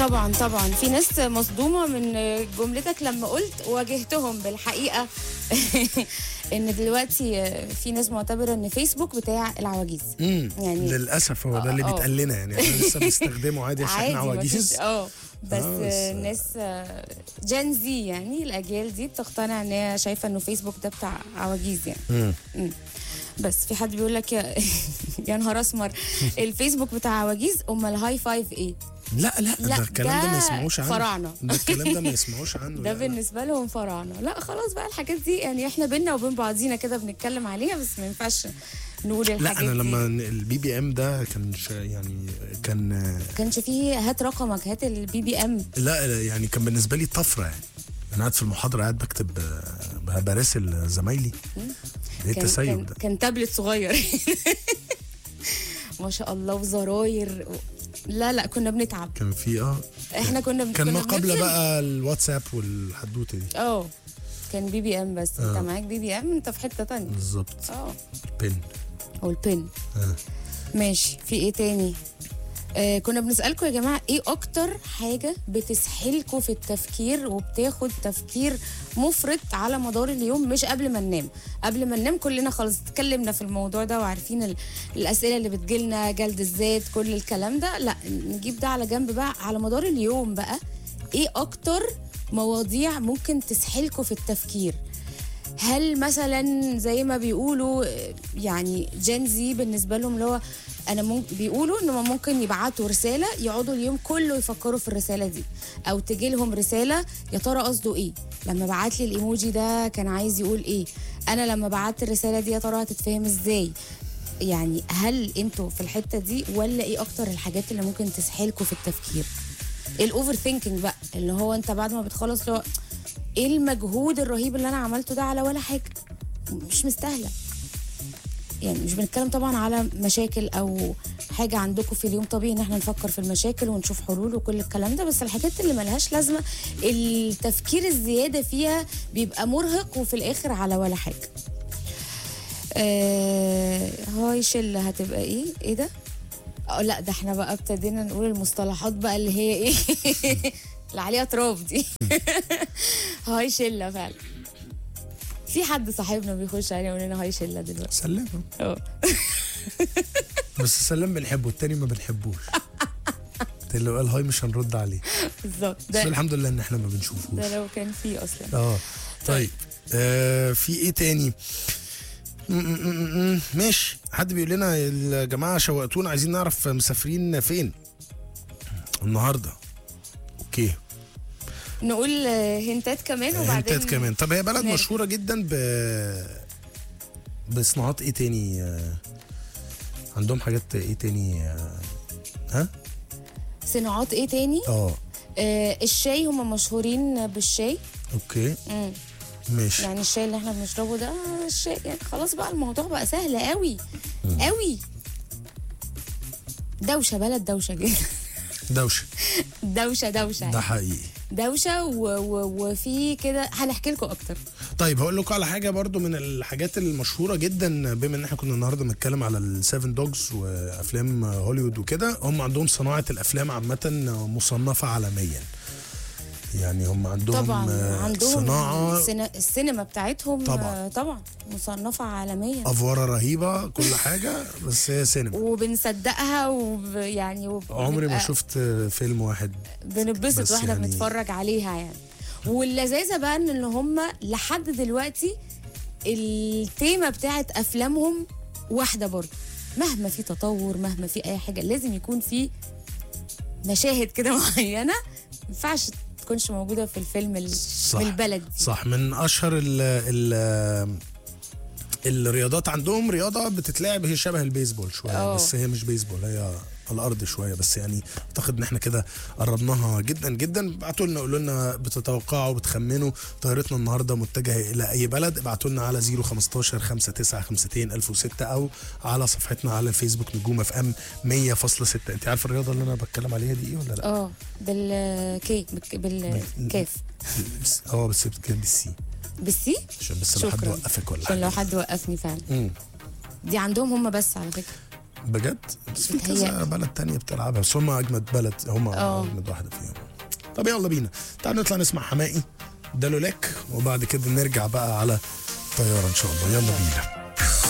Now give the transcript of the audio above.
طبعا طبعا في ناس مصدومه من جملتك لما قلت واجهتهم بالحقيقه ان دلوقتي في ناس معتبره ان فيسبوك بتاع العواجيز امم يعني- للاسف هو ده اللي آه، آه. بيتقال لنا يعني احنا لسه بنستخدمه عادي عشان احنا عادي عواجيز مفيش- اه بس آه، بس- الناس جين زي يعني الاجيال دي بتقتنع ان هي شايفه انه فيسبوك ده بتاع عواجيز يعني مم. مم. بس في حد بيقول لك يا, يا نهار اسمر الفيسبوك بتاع عواجيز امال الهاي فايف ايه لا لا لا، ده الكلام ده ده ما يسمعوش عنه فراعنة. ده الكلام ده ما يسمعوش عنه ده لا، لا. بالنسبه لهم فراعنه لا خلاص بقى الحاجات دي يعني احنا بينا وبين بعضينا كده بنتكلم عليها بس ما ينفعش نقول لا الحاجات انا دي لما البي بي ام ده كان ش- يعني كان كانش فيه هات رقمك هات البي بي ام لا يعني كان بالنسبه لي طفره يعني انا قاعد في المحاضره قاعد بكتب آه، براسل زمايلي ايه كان, التسيب كان, ده كان تابلت صغير ما شاء الله وزراير و... لا لا كنا بنتعب كان في اه احنا كنا بن- كان كنا ما قبل بنبذل- بقى الواتساب والحدوته دي اه كان بي بي ام بس انت آه. معاك بي بي ام انت في حته تانية بالظبط اه بن والبن آه. ماشي في ايه تاني آه كنا بنسألكم يا جماعة ايه اكتر حاجة بتسحلكم في التفكير وبتاخد تفكير مفرط على مدار اليوم مش قبل ما ننام قبل ما ننام كلنا خلاص اتكلمنا في الموضوع ده وعارفين ال- الاسئلة اللي بتجيلنا جلد الذات كل الكلام ده لا نجيب ده على جنب بقى على مدار اليوم بقى ايه اكتر مواضيع ممكن تسحلكم في التفكير هل مثلا زي ما بيقولوا آه، يعني جين زي بالنسبه لهم اللي هو انا ممكن بيقولوا انهم ممكن يبعتوا رساله يقعدوا اليوم كله يفكروا في الرساله دي او تجي لهم رساله يا ترى قصده ايه لما بعت لي الايموجي ده كان عايز يقول ايه انا لما بعت الرساله دي يا ترى هتتفهم ازاي يعني هل انتوا في الحته دي ولا ايه اكتر الحاجات اللي ممكن تسحلكوا في التفكير الاوفر ثينكينج بقى اللي هو انت بعد ما بتخلص اللي هو ايه المجهود الرهيب اللي انا عملته ده على ولا حاجه مش مستاهله يعني مش بنتكلم طبعا على مشاكل او حاجه عندكم في اليوم طبيعي ان احنا نفكر في المشاكل ونشوف حلول وكل الكلام ده بس الحاجات اللي ملهاش لازمه التفكير الزياده فيها بيبقى مرهق وفي الاخر على ولا حاجه آه هاي شله هتبقى ايه ايه ده اه لا ده احنا بقى ابتدينا نقول المصطلحات بقى اللي هي ايه اللي عليها تراب دي هاي شله فعلا في حد صاحبنا بيخش علينا يقول لنا هاي شله دلوقتي سلام اه بس سلام بنحبه التاني ما بنحبوش اللي قال هاي مش هنرد عليه بالظبط بس ده الحمد لله ان احنا ما بنشوفوش ده لو كان فيه اصلا اه طيب آه في ايه تاني م- م- م- م- ماشي حد بيقول لنا يا جماعه شوقتونا عايزين نعرف مسافرين فين النهارده اوكي نقول آه، هنتات كمان وبعدين هنتات كمان طب هي بلد نرجع. مشهوره جدا ب بصناعات ايه تاني آه، عندهم حاجات ايه تاني آه، ها صناعات ايه تاني اه آه الشاي هم مشهورين بالشاي اوكي مم. ماشي يعني الشاي اللي احنا بنشربه ده آه، الشاي يعني خلاص بقى الموضوع بقى سهل قوي قوي دوشه بلد دوشه جدا دوشه دوشه دوشه ده حقيقي دوشه و... و... وفي كده هنحكي لكم اكتر طيب هقول لكم على حاجه برضو من الحاجات المشهوره جدا بما ان احنا كنا النهارده بنتكلم على السيفن دوجز وافلام هوليوود وكده هم عندهم صناعه الافلام عامه مصنفه عالميا يعني هم عندهم طبعا آه، عندهم صناعه السينا- السينما بتاعتهم طبعاً. آه، طبعا مصنفه عالميا افواره رهيبه كل حاجه بس هي سينما وبنصدقها ويعني وب... عمري ما بنبقى- شفت فيلم واحد بنتبسط بس واحنا يعني- بنتفرج عليها يعني واللذاذه بقى ان اللي هم لحد دلوقتي التيمه بتاعت افلامهم واحده برضه مهما في تطور مهما في اي حاجه لازم يكون في مشاهد كده معينه ما ينفعش تكونش موجوده في الفيلم ال- صح. من البلد دي صح من اشهر ال ال الرياضات عندهم رياضه بتتلعب هي شبه البيسبول شويه أوه. بس هي مش بيسبول هي على الارض شويه بس يعني اعتقد ان احنا كده قربناها جدا جدا ابعتوا لنا قولوا لنا بتتوقعوا بتخمنوا طيارتنا النهارده متجهه الى اي بلد ابعتوا لنا على 015 5952 1006 او على صفحتنا على الفيسبوك نجوم اف ام 100.6 انت عارف الرياضه اللي انا بتكلم عليها دي ايه ولا لا؟ اه بالكي بالك- بالكاف بس- اه بس بتتكلم بالسي بالسي عشان بس لو حد شكراً. وقفك ولا عشان حاجه لو حد وقفني فعلا مم. دي عندهم هم بس على فكره بجد بس في بتهيألي. كذا بلد تانية بتلعبها بس هم اجمد بلد هم اه. اجمد واحده فيهم طب يلا بينا تعال نطلع نسمع حمائي ده لولاك وبعد كده نرجع بقى على طياره ان شاء الله يلا بينا